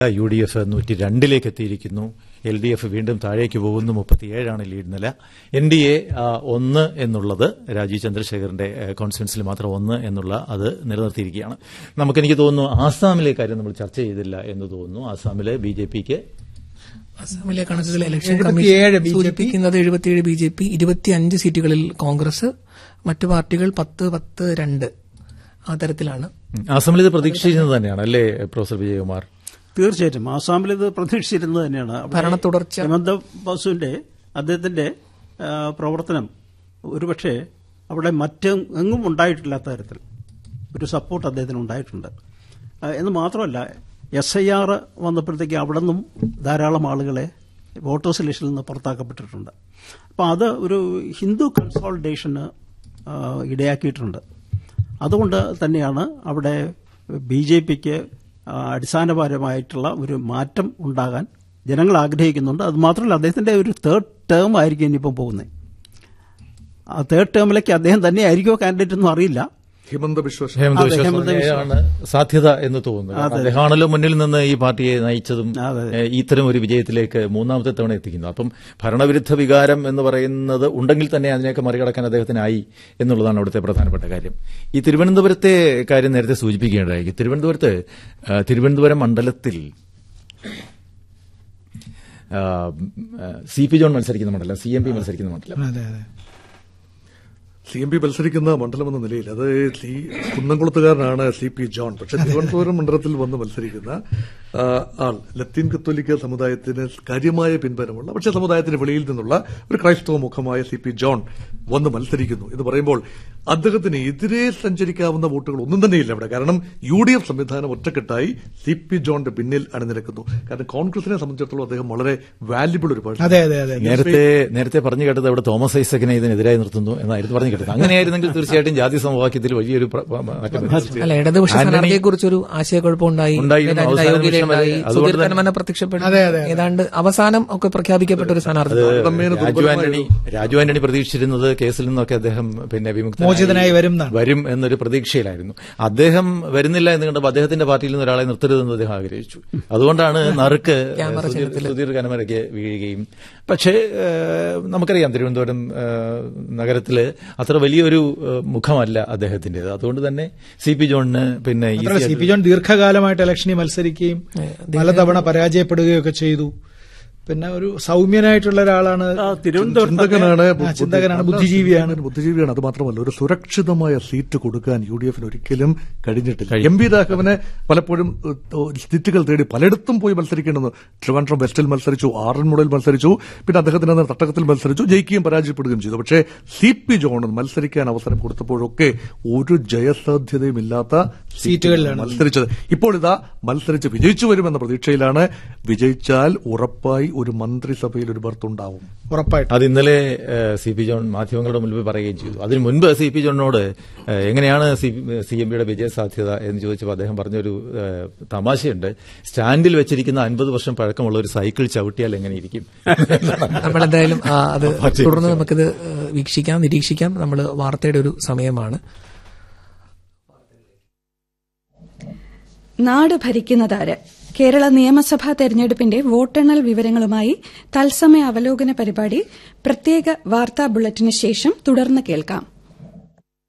U D F നൂറ്റി രണ്ടിലേക്ക് എത്തിയിരിക്കുന്നു എൽ ഡി എഫ് വീണ്ടും താഴേക്ക് പോകുന്നു മുപ്പത്തിയേഴാണ് ലീഡ് നില എൻ ഡി എ ഒന്ന് എന്നുള്ളത് രാജീവ് ചന്ദ്രശേഖറിന്റെ കോൺഫറൻസിൽ മാത്രം ഒന്ന് എന്നുള്ള അത് നിലനിർത്തിയിരിക്കുകയാണ് നമുക്കെനിക്ക് തോന്നുന്നു ആസാമിലെ കാര്യം നമ്മൾ ചർച്ച ചെയ്തില്ല എന്ന് തോന്നുന്നു ആസാമിലെ ബി ജെ പിക്ക് അസമിലെ കണക്കുകൾ ഇലക്ഷൻ 77 കമ്മീഷൻ BJP. സൂചിപ്പിക്കുന്നത് എഴുപത്തിയേഴ് ബി ജെ പി ഇരുപത്തിയഞ്ച് സീറ്റുകളിൽ കോൺഗ്രസ് മറ്റു പാർട്ടികൾ പത്ത് പത്ത് രണ്ട് ആ തരത്തിലാണ് ആസാമിൽ ഇത് പ്രതീക്ഷിച്ചിരുന്നത് തന്നെയാണ് അല്ലേ പ്രൊഫസർ വിജയകുമാർ തീർച്ചയായിട്ടും ആസാമിൽ ഇത് പ്രതീക്ഷിച്ചിരുന്നത് തന്നെയാണ് അവിടെ ഭരണ തുടർച്ച ഹെമന്ത ബാസുവിന്റെ അദ്ദേഹത്തിന്റെ ആ, പ്രവർത്തനം ഒരുപക്ഷെ അവിടെ മറ്റും എങ്ങും ഉണ്ടായിട്ടില്ലാത്ത തരത്തിൽ ഒരു സപ്പോർട്ട് അദ്ദേഹത്തിന് ഉണ്ടായിട്ടുണ്ട് ആ, എന്ന് മാത്രമല്ല എസ് ഐ ആർ വന്നപ്പോഴത്തേക്ക് അവിടെ നിന്നും ധാരാളം ആളുകളെ വോട്ടേഴ്സ് ലിസ്റ്റിൽ നിന്ന് പുറത്താക്കപ്പെട്ടിട്ടുണ്ട് അപ്പോൾ അത് ഒരു ഹിന്ദു കൺസോളിഡേഷന് ആ, ഇടയാക്കിയിട്ടുണ്ട് അതുകൊണ്ട് തന്നെയാണ് അവിടെ ബി ജെ പിക്ക് അടിസ്ഥാനപരമായിട്ടുള്ള ഒരു മാറ്റം ഉണ്ടാകാൻ ജനങ്ങൾ ആഗ്രഹിക്കുന്നുണ്ട് അത് മാത്രമല്ല അദ്ദേഹത്തിന്റെ ഒരു തേർഡ് ടേം ആയിരിക്കും ഇനിയിപ്പം പോകുന്നത് ആ തേർഡ് ടേമിലേക്ക് അദ്ദേഹം തന്നെ ആയിരിക്കുമോ കാൻഡിഡേറ്റ് ഒന്നും അറിയില്ല ഹിമന്ത ബിശ്വ ഹേമന്ത് അതെ, വിശ്വ ഹേമന്ത് വിശ്വ. ആണ് സാധ്യത എന്ന് തോന്നുന്നു കാരണം അദ്ദേഹമാണല്ലോ മുന്നിൽ നിന്ന് ഈ പാർട്ടിയെ നയിച്ചതും അതെ. ഏഹ്, ഇത്തരം ഒരു വിജയത്തിലേക്ക് മൂന്നാമത്തെ തവണ എത്തിക്കുന്നു അപ്പം ഭരണവിരുദ്ധ വികാരം എന്ന് പറയുന്നത് ഉണ്ടെങ്കിൽ തന്നെ അതിനെയൊക്കെ മറികടക്കാൻ അദ്ദേഹത്തിനായി എന്നുള്ളതാണ് അവിടുത്തെ പ്രധാനപ്പെട്ട കാര്യം ഈ തിരുവനന്തപുരത്തെ കാര്യം നേരത്തെ സൂചിപ്പിക്കേണ്ടതായി തിരുവനന്തപുരത്ത് ആ, തിരുവനന്തപുരം മണ്ഡലത്തിൽ സി പി ജോൺ മത്സരിക്കുന്ന മണ്ഡലം സി എം പി മത്സരിക്കുന്ന മണ്ഡലം അതെ അതെ സി എം പി മത്സരിക്കുന്ന മണ്ഡലം എന്ന നിലയിൽ അത് സി കുന്നംകുളത്തുകാരനാണ് സി പി ജോൺ പക്ഷെ തിരുവനന്തപുരം മണ്ഡലത്തിൽ വന്ന് മത്സരിക്കുന്ന ആ, ആൾ ലത്തീൻ കത്തോലിക്ക സമുദായത്തിന് കാര്യമായ പിൻബലമുള്ള പക്ഷേ സമുദായത്തിന് വെളിയിൽ നിന്നുള്ള ഒരു ക്രൈസ്തവ മുഖമായ സി പി ജോൺ വന്ന് മത്സരിക്കുന്നു എന്ന് പറയുമ്പോൾ അദ്ദേഹത്തിന് എതിരെ സഞ്ചരിക്കാവുന്ന വോട്ടുകൾ ഒന്നും തന്നെയില്ല അവിടെ കാരണം യു ഡി എഫ് സംവിധാനം ഒറ്റക്കെട്ടായി സി പി ജോണിന്റെ പിന്നിൽ അണിനിരക്കുന്നു കാരണം കോൺഗ്രസിനെ സംബന്ധിച്ചിടത്തോളം അദ്ദേഹം വളരെ വാല്യുബിൾ ഒരു person. അതെ അതെ അതെ നേരത്തെ നേരത്തെ പറഞ്ഞു കേട്ടത് അവിടെ തോമസ് ഐസക്കിനെ ഇതിനെതിരായി നിർത്തുന്നു എന്നായിരുന്നു പറഞ്ഞു കേട്ടത് അങ്ങനെയായിരുന്നെങ്കിൽ തീർച്ചയായിട്ടും ജാതി സമവാക്യത്തിൽ വലിയൊരു പ്ര- പ്ര- മാറ്റം വരും. അല്ല ഇടതുപക്ഷ ആന്റണി- സ്ഥാനാർത്ഥിയെ കുറിച്ചൊരു ആശയക്കുഴപ്പമുണ്ടായി ഉണ്ടായിരുന്നു. ഏതാണ്ട് അവസാന അയോഗ്യതയുണ്ടായി നിമിഷം വരെ. അതുകൊണ്ട് സുധീർ തന്നെ- കനമന പ്രത്യക്ഷപ്പെട്ടു അതെ, അതെ, അതെ. ഏതാണ്ട് അവസാനം ഒക്കെ പ്രഖ്യാപിക്കപ്പെട്ട ഒരു സ്ഥാനാർത്ഥി താരതമ്യേന രാജു ദുർബലമായ ആന്റണി രാജു ആന്റണി പ്രതീക്ഷിച്ചിരുന്നത് കേസിൽ നിന്നൊക്കെ അദ്ദേഹം പിന്നെ വിമുക്തനായി മോചിതനായി വരും എന്നാണ്. വരും എന്നൊരു പ്രതീക്ഷയിലായിരുന്നു അദ്ദേഹം വരുന്നില്ല എന്ന് കണ്ടപ്പോൾ അദ്ദേഹത്തിന്റെ പാർട്ടിയിൽ നിന്ന് ഒരാളെ നിർത്തരുതെന്ന് അദ്ദേഹം ആഗ്രഹിച്ചു അതുകൊണ്ടാണ് നറുക്ക് ക്യാമറ സുധീർ- ചിഹ്നത്തില്. സുധീർ കനമരയ്ക്ക് വീഴുകയും പക്ഷേ ഏഹ്, നമുക്കറിയാം തിരുവനന്തപുരം ഏഹ്, നഗരത്തില് അത്ര വലിയൊരു ഏഹ്, മുഖമല്ല അദ്ദേഹത്തിന്റേത് അതുകൊണ്ട് തന്നെ സി പി ജോണിന് പിന്നെ മാത്രമല്ല easy സി ആയിട്ട് പി ജോൺ ദീർഘകാലമായിട്ട് ഇലക്ഷനിൽ മത്സരിക്കുകയും പലതവണ പരാജയപ്പെടുകയൊക്കെ ചെയ്തു പിന്നെ ഒരു സൗമ്യനായിട്ടുള്ള ഒരാളാണ് ആ, തിരുവനന്തപുരത്ത് ചിന്തകനാണ് ആ, ചിന്തകനാണ് ബുദ്ധിജീവിയാണ് ബുദ്ധിജീവിയാണ് അത് മാത്രമല്ല ഒരു സുരക്ഷിതമായ സീറ്റ് കൊടുക്കാൻ യു ഡി എഫിന് ഒരിക്കലും കഴിഞ്ഞിട്ടില്ല എം പി രാഘവന് പലപ്പോഴും ഏഹ്, ഏഹ്, സീറ്റുകൾ തേടി പലയിടത്തും പോയി മത്സരിക്കേണ്ടത് ട്രിവാൻഡ്രം വെസ്റ്റിൽ മത്സരിച്ചു ആറന്മുളയിൽ മത്സരിച്ചു പിന്നെ അദ്ദേഹത്തിന് അന്ന് തട്ടകത്തിൽ മത്സരിച്ചു ജയിക്കുകയും പരാജയപ്പെടുകയും ചെയ്തു പക്ഷേ സി പി ജോൺ മത്സരിക്കാൻ അവസരം കൊടുത്തപ്പോഴൊക്കെ ഒരു ജയസാധ്യതയും ഇല്ലാത്ത സീറ്റുകളിലാണ് മത്സരിച്ചത് ഇപ്പോൾ ഇതാ മത്സരിച്ച് വിജയിച്ചു വരുമെന്ന പ്രതീക്ഷയിലാണ് വിജയിച്ചാൽ ഉറപ്പായി ഒരു മന്ത്രിസഭയിൽ ഒരു ബർത്ത് ഉണ്ടാവും ഉറപ്പായിട്ടും അത് ഇന്നലെ ഏഹ്, സി പി ജോൺ മാധ്യമങ്ങളുടെ മുൻപിൽ പറയുകയും ചെയ്തു അതിനു മുൻപ് സി പി ജോണിനോട് ഏഹ്, എങ്ങനെയാണ് സി എം പിയുടെ വിജയ സാധ്യത എന്ന് ചോദിച്ചപ്പോൾ അദ്ദേഹം പറഞ്ഞൊരു ഏഹ്, തമാശയുണ്ട് സ്റ്റാൻഡിൽ വെച്ചിരിക്കുന്ന അൻപത് വർഷം പഴക്കമുള്ള ഒരു സൈക്കിൾ ചവിട്ടിയാൽ എങ്ങനെ ഇരിക്കും നമ്മളെന്തായാലും ആ, അത് തുടർന്ന് നമുക്കിത് ഏഹ്, വീക്ഷിക്കാം നിരീക്ഷിക്കാം നമ്മൾ വാർത്തയുടെ ഒരു സമയമാണ് നാട് ഭരിക്കുന്നതാര് കേരള നിയമസഭാ തെരഞ്ഞെടുപ്പിന്റെ വോട്ടെണ്ണൽ വിവരങ്ങളുമായി തത്സമയ അവലോകന പരിപാടി പ്രത്യേക വാർത്താ ബുള്ളറ്റിന് ശേഷം തുടർന്ന് കേൾക്കാം